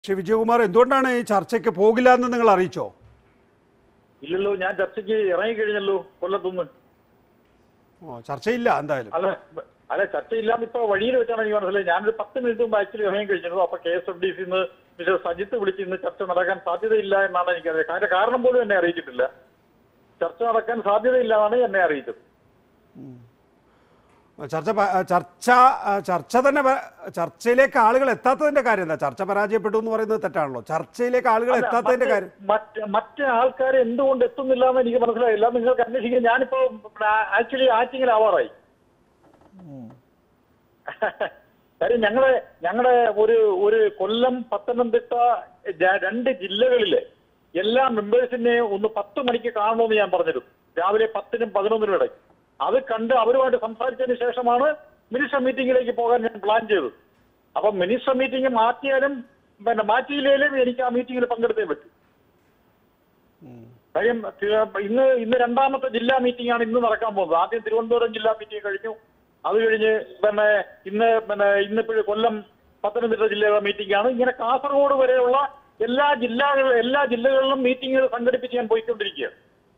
ശ്രീ വിജയകുമാർ എന്തുകൊണ്ടാണ് ഈ ചർച്ചയ്ക്ക് പോകില്ല എന്ന് നിങ്ങൾ അറിയിച്ചോ ഇല്ലല്ലോ ഞാൻ ചർച്ചയ്ക്ക് ഇറങ്ങിക്കഴിഞ്ഞല്ലോ കൊല്ലത്തുനിന്ന് ഓ ചർച്ചയില്ല എന്തായാലും അല്ല അല്ല ചർച്ചയില്ലാന്ന് ഇപ്പൊ വഴിയിൽ വെച്ചാണ് എനിക്ക് മനസ്സിലായി ഞാനൊരു പത്ത് മിനിറ്റ് മുമ്പ് ആക്ച്വലി ഇറങ്ങി കഴിഞ്ഞിരുന്നു അപ്പൊ കെ എസ് എഫ് ഡി സിന്ന് മിസ്റ്റർ സജിത്ത് വിളിച്ച് ഇന്ന് ചർച്ച നടക്കാൻ സാധ്യതയില്ല എന്നാണ് എനിക്കറിയാം അതിന്റെ കാരണം പോലും എന്നെ അറിയിച്ചിട്ടില്ല ചർച്ച നടക്കാൻ സാധ്യതയില്ല എന്നാണ് എന്നെ അറിയിച്ചത് ചർച്ച പ- ചർച്ച ചർച്ച തന്നെ പ- ചർച്ചയിലേക്ക് ആളുകൾ എത്താത്തതിന്റെ കാര്യം എന്താ ചർച്ച പരാജയപ്പെട്ടു എന്ന് പറയുന്നത് തെറ്റാണല്ലോ ചർച്ചയിലേക്ക് ആളുകൾ അല്ല, എത്താത്തതിന്റെ മറ്റ് കാര്യം മറ്റ് മറ്റ് ആൾക്കാർ എന്തുകൊണ്ട് എത്തുന്നില്ല എന്ന് എനിക്ക് മനസ്സിലായില്ല നിങ്ങൾക്ക് അന്വേഷിക്കാൻ ഞാനിപ്പോ ആക്ച്വലി ആറ്റിങ്ങിലാവാറായി കാര്യം ഞങ്ങളെ ഞങ്ങളുടെ ഒരു ഒരു കൊല്ലം പത്തനംതിട്ട ജ- രണ്ട് ജില്ലകളിലെ എല്ലാ മെമ്പേഴ്സിനെ ഒന്ന് പത്ത് മണിക്ക് കാണണമെന്ന് ഞാൻ പറഞ്ഞിരുന്നു രാവിലെ പത്തിനും പതിനൊന്നിനും ഇടയ്ക്ക് അത് കണ്ട് അവരുമായിട്ട് സംസാരിച്ചതിന് ശേഷമാണ് മിനിസ്റ്റർ മീറ്റിംഗിലേക്ക് പോകാൻ ഞാൻ പ്ലാൻ ചെയ്തത് അപ്പൊ മിനിസ്റ്റർ മീറ്റിംഗ് മാറ്റിയാലും പിന്നെ മാറ്റിയില്ലേലും എനിക്ക് ആ മീറ്റിംഗിൽ പങ്കെടുത്തേ പറ്റൂ കാര്യം തി- ഇന്ന് ഇന്ന് രണ്ടാമത്തെ ജില്ലാ മീറ്റിംഗ് ആണ് ഇന്ന് നടക്കാൻ പോകുന്നത് ആദ്യം തിരുവനന്തപുരം ജില്ലാ മീറ്റിംഗ് കഴിഞ്ഞു അത് കഴിഞ്ഞ് പിന്നെ ഇന്ന് പിന്നെ ഇന്നിപ്പോഴും കൊല്ലം പത്തനംതിട്ട ജില്ലയുടെ മീറ്റിംഗ് ആണ് ഇങ്ങനെ കാസർഗോഡ് വരെയുള്ള എല്ലാ ജില്ലകളിലും എല്ലാ ജില്ലകളിലും മീറ്റിംഗുകൾ സംഘടിപ്പിച്ച് ഞാൻ പോയിക്കൊണ്ടിരിക്കുകയാണ്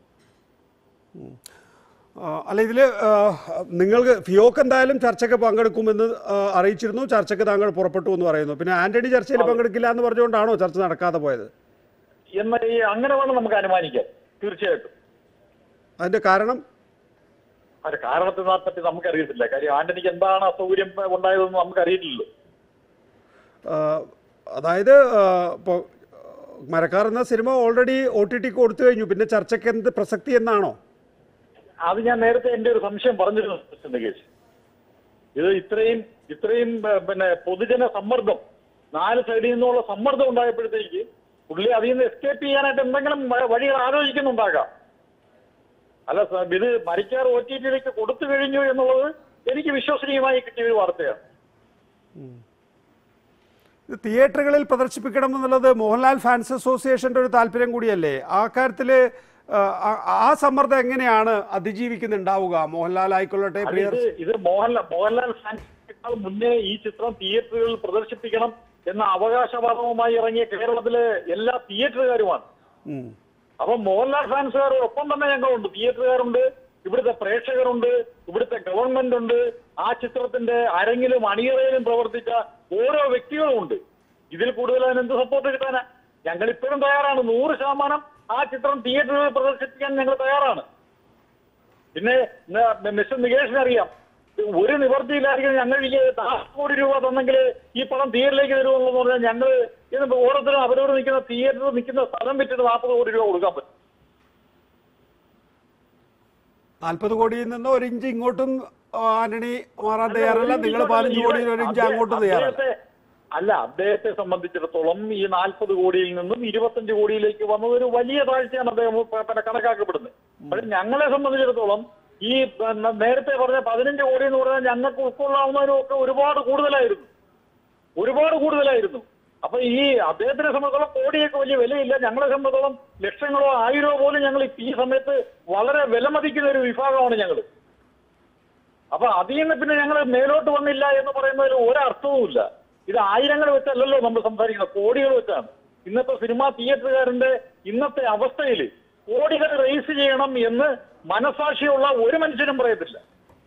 ആ, അല്ല ഇതിൽ നിങ്ങൾക്ക് ഫിയോക്ക് എന്തായാലും ചർച്ചയ്ക്ക് പങ്കെടുക്കുമെന്ന് ആ, അറിയിച്ചിരുന്നു ചർച്ചയ്ക്ക് താങ്കൾ പുറപ്പെട്ടു എന്ന് പറയുന്നു പിന്നെ ആന്റണി ചർച്ചയിൽ പങ്കെടുക്കില്ല എന്ന് പറഞ്ഞുകൊണ്ടാണോ ചർച്ച നടക്കാതെ പോയത് എന്ന് ഈ അങ്ങനെ വേണം നമുക്ക് അനുമാനിക്കാൻ തീർച്ചയായിട്ടും അതിന്റെ കാരണം അത് കാരണത്തിനെ പറ്റി നമുക്കറിയത്തില്ല കാര്യം ആന്റണിക്ക് എന്താണ് അസൗകര്യം ഉണ്ടായതെന്ന് നമുക്കറിയില്ലല്ലോ ആ, അതായത് ഇപ്പോൾ മരക്കാർ എന്ന സിനിമ ഓൾറെഡി ഒ ടി ടി കൊടുത്തു കഴിഞ്ഞു പിന്നെ ചർച്ചയ്ക്ക് എന്ത് പ്രസക്തി എന്നാണോ അത് ഞാൻ നേരത്തെ എന്റെ ഒരു സംശയം പറഞ്ഞിരുന്നു മിസ്റ്റർ നികേഷ് ഇത് ഇത്രയും ഇത്രയും ഏഹ്, പിന്നെ പൊതുജന സമ്മർദ്ദം നാല് സൈഡിൽ നിന്നുള്ള സമ്മർദ്ദം ഉണ്ടായപ്പോഴത്തേക്ക് പുള്ളി അതിൽ നിന്ന് എസ്കേപ്പ് ചെയ്യാനായിട്ട് എന്തെങ്കിലും വ- വഴികൾ ആലോചിക്കുന്നുണ്ടാകാം അല്ല സ- ഇത് മരിക്കാർ ഒ ടി ടിയിലേക്ക് കൊടുത്തു കഴിഞ്ഞു എന്നുള്ളത് എനിക്ക് വിശ്വസനീയമായി കിട്ടിയ ഒരു വാർത്തയാണ് ഇത് തിയേറ്ററുകളിൽ പ്രദർശിപ്പിക്കണം എന്നുള്ളത് മോഹൻലാൽ ഫാൻസ് അസോസിയേഷന്റെ ഒരു താല്പര്യം കൂടിയല്ലേ ആ കാര്യത്തിൽ ആ സമ്മർദ്ദം എങ്ങനെയാണ് അതിജീവിക്കുന്നുണ്ടാവുക മോഹൻലാൽ ആയിക്കൊള്ളട്ടെ അത് പ്രിയർ ഇത് ഇത് മോഹൻലാൽ മോഹൻലാൽ ഫാൻസിനേക്കാൾ മുന്നേ ഈ ചിത്രം തിയേറ്ററുകളിൽ പ്രദർശിപ്പിക്കണം എന്ന അവകാശവാദവുമായി ഇറങ്ങിയ കേരളത്തിലെ എല്ലാ തിയേറ്ററുകാരുമാണ് ഉം. അപ്പൊ മോഹൻലാൽ ഫാൻസുകാരോടൊപ്പം തന്നെ ഞങ്ങളുണ്ട് തിയേറ്ററുകാരുണ്ട് ഇവിടുത്തെ പ്രേക്ഷകരുണ്ട് ഇവിടുത്തെ ഗവൺമെന്റ് ഉണ്ട് ആ ചിത്രത്തിന്റെ അരങ്ങിലും അണിയറയിലും പ്രവർത്തിച്ച ഓരോ വ്യക്തികളും ഉണ്ട് ഇതിൽ കൂടുതൽ അതിന് എന്ത് സപ്പോർട്ട് കിട്ടാനാ ഞങ്ങൾ ഇപ്പോഴും തയ്യാറാണ് നൂറ് ശതമാനം ആ ചിത്രം തിയേറ്ററുകളിൽ പ്രദർശിപ്പിക്കാൻ ഞങ്ങൾ തയ്യാറാണ് പിന്നെ ന- മിസ്റ്റർ നികേഷിന് അറിയാം ഒരു നിവർത്തിയില്ലായിരിക്കും ഞങ്ങൾ ഈ നാല് കോടി രൂപ തന്നെങ്കിൽ ഈ പണം തിയേറ്ററിലേക്ക് തരുമെന്ന് പറഞ്ഞാൽ ഞങ്ങൾ ഇതിന് ഓരോരുത്തരും അവരോട് നിൽക്കുന്ന തിയേറ്ററിൽ നിൽക്കുന്ന സ്ഥലം വിറ്റിട്ട് നാൽപ്പത് കോടി രൂപ കൊടുക്കാൻ പറ്റും നാൽപ്പത് കോടിയിൽ നിന്ന് ഒരു ഇഞ്ച് ഇങ്ങോട്ടും ആ, ആന്റണി മാറാൻ തയ്യാറല്ല നിങ്ങൾ പതിനഞ്ച് കോടിയിൽ ഒരു ഇഞ്ച് അങ്ങോട്ടും തയ്യാറല്ല അദ്ദേഹത്തെ- അല്ല അദ്ദേഹത്തെ സംബന്ധിച്ചിടത്തോളം ഈ നാൽപ്പത് കോടിയിൽ നിന്നും ഇരുപത്തഞ്ച് കോടിയിലേക്ക് വന്നത് ഒരു വലിയ താഴ്ചയാണ് അദ്ദേഹം പ- പിന്നെ കണക്കാക്കപ്പെടുന്നത് പക്ഷെ ഞങ്ങളെ സംബന്ധിച്ചിടത്തോളം ഈ പിന്നെ നേരത്തെ പറഞ്ഞ പതിനഞ്ച് കോടി എന്ന് പറഞ്ഞാൽ ഞങ്ങൾക്ക് ഉൾക്കൊള്ളാവുന്നതിനും ഒക്കെ ഒരുപാട് കൂടുതലായിരുന്നു ഒരുപാട് കൂടുതലായിരുന്നു അപ്പൊ ഈ അദ്ദേഹത്തിനെ സംബന്ധിച്ചോളം കോടിയൊക്കെ വലിയ വിലയില്ല ഞങ്ങളെ സംബന്ധിച്ചോളം ലക്ഷങ്ങളോ ആയിരമോ പോലും ഞങ്ങൾ ഈ സമയത്ത് വളരെ വിലമതിക്കുന്ന ഒരു വിഭാഗമാണ് ഞങ്ങൾ അപ്പൊ അതിൽ നിന്ന് പിന്നെ ഞങ്ങൾ മേലോട്ട് വന്നില്ല എന്ന് പറയുന്നതിൽ ഒരർത്ഥവുമില്ല ഇത് ആയിരങ്ങൾ വെച്ചല്ലല്ലോ നമ്മൾ സംസാരിക്കുന്നത് കോടികൾ വെച്ചാണ് ഇന്നത്തെ സിനിമാ തിയേറ്ററുകാരന്റെ ഇന്നത്തെ അവസ്ഥയിൽ കോടികൾ റേസ് ചെയ്യണം എന്ന് മനസാക്ഷിയുള്ള ഒരു മനുഷ്യനും പറയത്തില്ല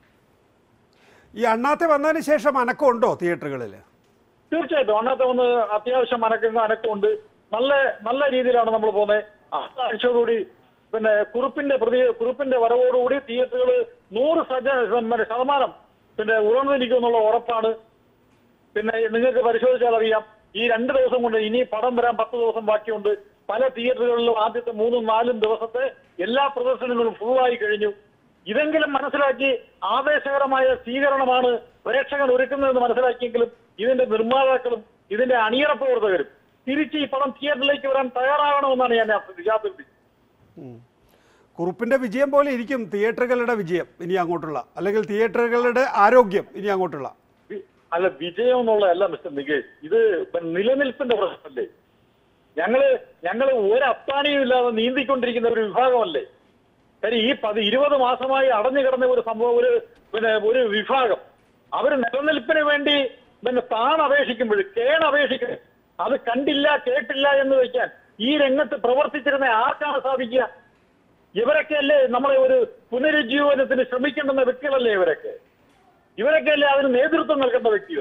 ഈ അണ്ണാത്തെ വന്നതിന് ശേഷം അനക്കമുണ്ടോ തിയേറ്ററുകളിൽ തീർച്ചയായിട്ടും അന്നത്തെ ഒന്ന് അത്യാവശ്യം അനക്കുന്ന അനക്കമുണ്ട് നല്ല നല്ല രീതിയിലാണ് നമ്മൾ പോകുന്നത് അടുത്ത ആഴ്ചയോടുകൂടി പിന്നെ കുറിപ്പിന്റെ പ്രതി കുറിപ്പിന്റെ വരവോടുകൂടി തിയേറ്ററുകൾ നൂറ് സജ പിന്നെ ശതമാനം പിന്നെ ഉയർന്നിരിക്കും എന്നുള്ള ഉറപ്പാണ് പിന്നെ നിങ്ങൾക്ക് പരിശോധിച്ചാൽ അറിയാം ഈ രണ്ട് ദിവസം കൊണ്ട് ഇനി പടം വരാൻ പത്ത് ദിവസം ബാക്കിയുണ്ട് പല തിയേറ്ററുകളിലും ആദ്യത്തെ മൂന്നും നാലും ദിവസത്തെ എല്ലാ പ്രദർശനങ്ങളും ഫുള്ളായി കഴിഞ്ഞു ഇതെങ്കിലും മനസ്സിലാക്കി ആവേശകരമായ സ്വീകരണമാണ് പ്രേക്ഷകൻ ഒരുക്കുന്നതെന്ന് മനസ്സിലാക്കിയെങ്കിലും ഇതിന്റെ നിർമ്മാതാക്കളും ഇതിന്റെ അണിയറ പ്രവർത്തകരും തിരിച്ച് ഈ പടം തിയേറ്ററിലേക്ക് വരാൻ തയ്യാറാകണമെന്നാണ് ഞാൻ അഭ്യർത്ഥിച്ചത് കുറുപ്പിന്റെ വിജയം പോലെ ഇരിക്കും തിയേറ്ററുകളുടെ വിജയം ഇനി അങ്ങോട്ടുള്ള അല്ലെങ്കിൽ തിയേറ്ററുകളുടെ ആരോഗ്യം ഇനി അങ്ങോട്ടുള്ള വി- അല്ല വിജയം എന്നുള്ളതല്ല മിസ്റ്റർ നികേഷ് ഇത് പിന്നെ നിലനിൽപ്പിന്റെ പ്രശ്നമല്ലേ ഞങ്ങള് ഞങ്ങള് ഒരു അത്താണിയും ഇല്ലാതെ നീന്തിക്കൊണ്ടിരിക്കുന്ന ഒരു വിഭാഗമല്ലേ കാര്യം ഈ പതി ഇരുപത് മാസമായി അടഞ്ഞു കിടന്ന ഒരു സംഭവം ഒരു പിന്നെ ഒരു വിഭാഗം അവര് നിലനിൽപ്പിന് വേണ്ടി പിന്നെ താൻ അപേക്ഷിക്കുമ്പോൾ കേൺ അപേക്ഷിക്കും അത് കണ്ടില്ല കേട്ടില്ല എന്ന് വെക്കാൻ ഈ രംഗത്ത് പ്രവർത്തിച്ചിരുന്ന ആർക്കാണ് സാധിക്കുക ഇവരൊക്കെയല്ലേ നമ്മളെ ഒരു പുനരുജ്ജീവനത്തിന് ശ്രമിക്കേണ്ടുന്ന വ്യക്തികളല്ലേ ഇവരൊക്കെ ഇവരൊക്കെയല്ലേ അതിന് നേതൃത്വം നൽകേണ്ട വ്യക്തികൾ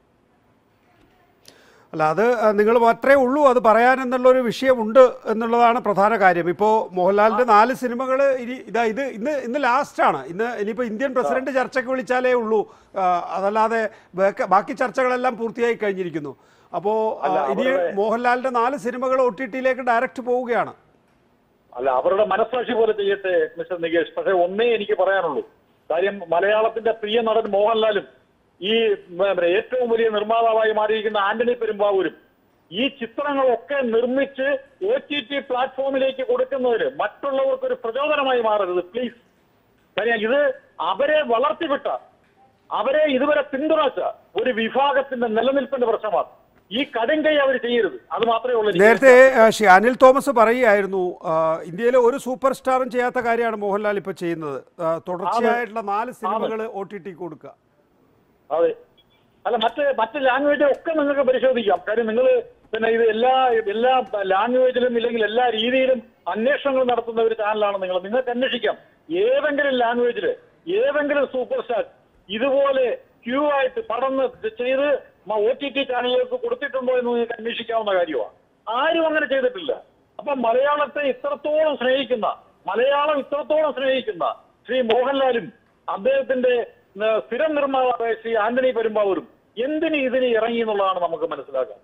അല്ല അത് അഹ്, നിങ്ങൾ മാത്രമേ ഉള്ളൂ അത് പറയാൻ എന്നുള്ളൊരു വിഷയമുണ്ട് എന്നുള്ളതാണ് പ്രധാന കാര്യം ഇപ്പോൾ മോഹൻലാലിന്റെ നാല് സിനിമകൾ ഇനി ഇതാ ഇത് ഇന്ന് ഇന്ന് ലാസ്റ്റാണ് ഇന്ന് ഇനിയിപ്പോൾ ഇന്ത്യൻ പ്രസിഡന്റ് ചർച്ചയ്ക്ക് വിളിച്ചാലേ ഉള്ളൂ ആ, അതല്ലാതെ ബാക്കി- ബാക്കി ചർച്ചകളെല്ലാം പൂർത്തിയായി കഴിഞ്ഞിരിക്കുന്നു അപ്പോൾ അല്ല, ഇനി അവരുടെ- മോഹൻലാലിന്റെ നാല് സിനിമകൾ ഒ ടി ടിയിലേക്ക് ഡയറക്റ്റ് പോവുകയാണ് അല്ല അവരുടെ മനസ്സാക്ഷി പോലെ ചെയ്യട്ടെ മിസ്റ്റർ നികേഷ് പക്ഷെ ഒന്നേ എനിക്ക് പറയാനുള്ളൂ കാര്യം മലയാളത്തിന്റെ പ്രിയ നടൻ മോഹൻലാലും ഈ മ- മ- ഏറ്റവും വലിയ നിർമ്മാതാവായി മാറിയിരിക്കുന്ന ആന്റണി പെരുമ്പാവൂരും ഈ ചിത്രങ്ങളൊക്കെ നിർമ്മിച്ച് ഒ ടി ടി പ്ലാറ്റ്ഫോമിലേക്ക് കൊടുക്കുന്നതിന് മറ്റുള്ളവർക്ക് ഒരു പ്രചോദനമായി മാറരുത് പ്ലീസ് കാര്യം ഇത് അവരെ വളർത്തിവിട്ട അവരെ ഇതുവരെ പിന്തുണച്ച ഒരു വിഭാഗത്തിന്റെ നിലനിൽപ്പിന്റെ പ്രശ്നമാണ് ഈ കടുങ്കൈ അവർ ചെയ്യരുത് അത് മാത്രമേ ഉള്ളൂ എനിക്ക് നേരത്തെ ആ, ശ്രീ അനിൽ തോമസ് പറയുകയായിരുന്നു ആ, ഇന്ത്യയിലെ ഒരു സൂപ്പർ സ്റ്റാറും ചെയ്യാത്ത കാര്യമാണ് മോഹൻലാൽ ഇപ്പോൾ ചെയ്യുന്നത് ആ, തുടർച്ചയായിട്ടുള്ള നാല് സിനിമകൾ ഒ ടി ടി കൊടുക്കുക അതെ അല്ല മറ്റ് മറ്റ് ലാംഗ്വേജ് ഒക്കെ നിങ്ങൾക്ക് പരിശോധിക്കാം കാര്യം നിങ്ങൾ പിന്നെ ഇത് എല്ലാ എല്ലാ ലാംഗ്വേജിലും ഇല്ലെങ്കിൽ എല്ലാ രീതിയിലും അന്വേഷണങ്ങൾ നടത്തുന്ന ഒരു ചാനലാണ് നിങ്ങൾ നിങ്ങൾക്ക് അന്വേഷിക്കാം ഏതെങ്കിലും ലാംഗ്വേജില് ഏതെങ്കിലും സൂപ്പർ സ്റ്റാർ ഇതുപോലെ ക്യൂ ആയിട്ട് പടന്ന് ചെയ്ത് ഒ ടി ടി ചാനലുകൾക്ക് കൊടുത്തിട്ടുണ്ടോ എന്ന് നിങ്ങൾക്ക് അന്വേഷിക്കാവുന്ന കാര്യമാണ് ആരും അങ്ങനെ ചെയ്തിട്ടില്ല അപ്പൊ മലയാളത്തെ ഇത്രത്തോളം സ്നേഹിക്കുന്ന മലയാളം ഇത്രത്തോളം സ്നേഹിക്കുന്ന ശ്രീ മോഹൻലാലും അദ്ദേഹത്തിന്റെ ഏഹ്, സ്ഥിരം നിർമ്മാതാവായ ശ്രീ ആന്റണി പെരുമ്പാവൂരും എന്തിന് ഇതിന് ഇറങ്ങി എന്നുള്ളതാണ് നമുക്ക് മനസ്സിലാക്കാൻ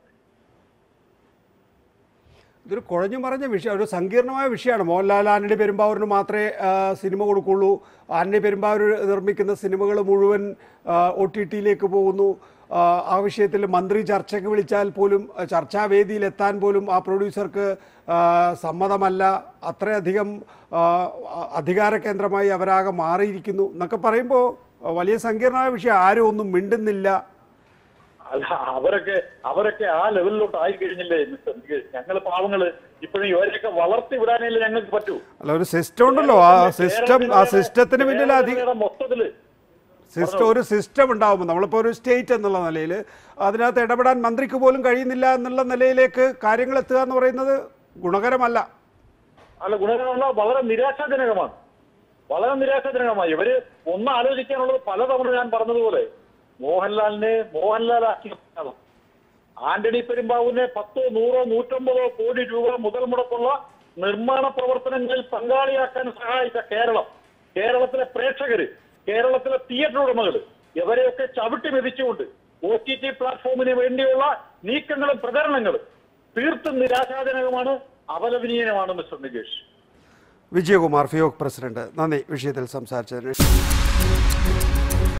ഇതൊരു കുഴഞ്ഞു മറിഞ്ഞ വിഷയം ഒരു സങ്കീർണമായ വിഷയമാണ് മോഹൻലാൽ ആന്റണി പെരുമ്പാവൂരിന് മാത്രമേ ആ, സിനിമ കൊടുക്കുള്ളൂ ആന്റണി പെരുമ്പാവൂർ നിർമ്മിക്കുന്ന സിനിമകൾ മുഴുവൻ ഒ ടി ടിയിലേക്ക് പോകുന്നു ആ, ആ വിഷയത്തിൽ മന്ത്രി ചർച്ചയ്ക്ക് വിളിച്ചാൽ പോലും ആ, ചർച്ചാവേദിയിൽ എത്താൻ പോലും ആ പ്രൊഡ്യൂസർക്ക് ആ, സമ്മതമല്ല അത്രയധികം ആ, അധികാര കേന്ദ്രമായി അവരാകെ മാറിയിരിക്കുന്നു എന്നൊക്കെ പറയുമ്പോൾ വലിയ സങ്കീർണമായ വിഷയം ആരും ഒന്നും മിണ്ടുന്നില്ല അല്ല അവരൊക്കെ അവരൊക്കെ ആ ലെവലിലോട്ട് ആയി കഴിഞ്ഞില്ലേ മിസ്റ്റർ നികേഷ് ഞങ്ങൾ പാവങ്ങള് ഇപ്പോഴും ഇവരെയൊക്കെ വളർത്തി വിടാനല്ലേ ഞങ്ങൾക്ക് പറ്റൂ അല്ല ഒരു സിസ്റ്റം ഉണ്ടല്ലോ ആ സിസ്റ്റം ആ സിസ്റ്റത്തിന് പിന്നിൽ അധികം കേരളത്തിലെ മൊത്തത്തില് സിസ്റ്റം ഒരു സിസ്റ്റം ഉണ്ടാവുമ്പോൾ നമ്മളിപ്പോൾ ഒരു സ്റ്റേറ്റ് എന്നുള്ള നിലയിൽ അതിനകത്ത് ഇടപെടാൻ മന്ത്രിക്ക് പോലും കഴിയുന്നില്ല എന്നുള്ള നിലയിലേക്ക് കാര്യങ്ങൾ എത്തുക എന്ന് പറയുന്നത് ഗുണകരമല്ല അല്ല ഗുണകരമല്ല വളരെ നിരാശാജനകമാണ് വളരെ നിരാശാജനകമായി ഇവര് ഒന്ന് ആലോചിക്കാനുള്ളത് പലതവണ ഞാൻ പറഞ്ഞതുപോലെ മോഹൻലാലിനെ മോഹൻലാലാക്കി നിർത്തണം. ആന്റണി പെരുമ്പാവൂരിനെ പത്തോ നൂറോ നൂറ്റമ്പതോ കോടി രൂപ മുതൽ മുടക്കുള്ള നിർമ്മാണ പ്രവർത്തനങ്ങളിൽ പങ്കാളിയാക്കാൻ സഹായിച്ച കേരളം കേരളത്തിലെ പ്രേക്ഷകര് കേരളത്തിലെ തിയേറ്റർ ഉടമകൾ ഇവരെയൊക്കെ ചവിട്ടി മെതിച്ചുകൊണ്ട് ഒ ടി ടി പ്ലാറ്റ്ഫോമിന് വേണ്ടിയുള്ള നീക്കങ്ങളും പ്രചരണങ്ങളും തീർത്തും നിരാശാജനകമാണ് അപലപനീയമാണ് മിസ്റ്റർ നികേഷ് വിജയകുമാർ ഫിയോക് പ്രസിഡന്റ് നന്ദി വിഷയത്തിൽ സംസാരിച്ചതിന്